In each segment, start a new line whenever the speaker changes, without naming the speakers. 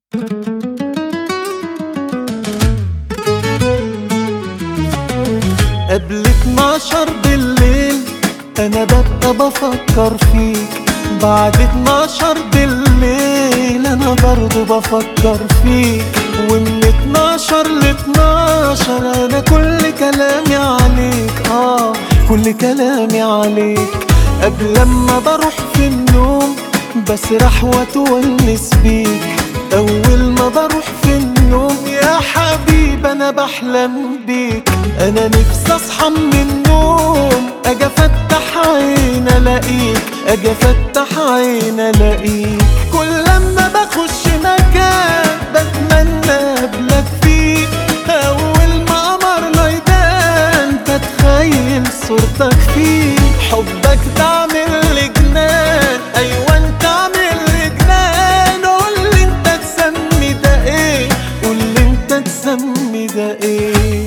قبل 12 بالليل انا ببقى بفكر فيك بعد 12 بالليل انا برضو بفكر فيك ومن 12 ل 12 انا كل كلامي عليك اه كل كلامي عليك قبل ما بروح في النوم بسرح واتونس بيك اول ما بروح في النوم يا حبيب انا بحلم بيك انا نفسي اصحى من النوم اجي افتح عين الاقيك اجي افتح عين الاقيك كل لما بخش مكان بتمنى اقابلك فيه اول ما قمرنا يبان بتخيل صورتك فيه حبك تعمل لي جنان ايوه انت عامل لي جنان قول لي انت تسمي ده ايه قول لي انت تسمي ده ايه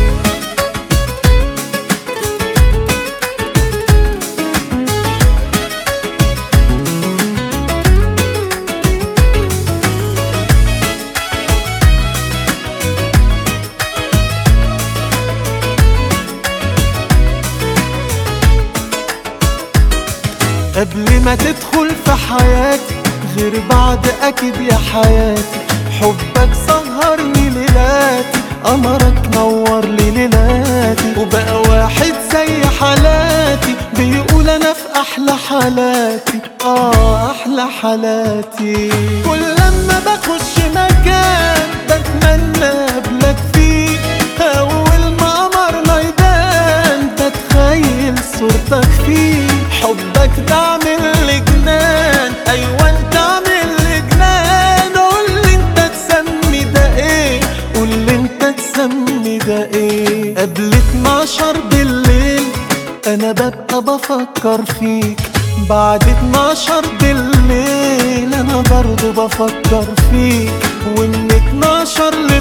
قبل ما تدخل في حياتي غير بعد اكيد يا حياتي حبك سهرني ليلاتي قمرك نور لي ليلاتي وبقى واحد زي حالاتي بيقول انا في احلى حالاتي اه احلى حالاتي كل لما بخش مكان بتمنى اقابلك فيه اول ما قمرنا يبان بتخيل صورتك فيه حبك تعمل لي جنان ايوه انت عامل لي جنان قول لي انت تسمي ده ايه قول لي انت تسمي ده ايه قبل 12 بالليل انا ببقى بفكر فيك بعد 12 بالليل انا برضو بفكر فيك ومن 12 ل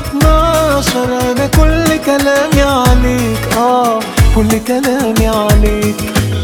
12 انا كل كلامي عليك اه كل كلامي عليك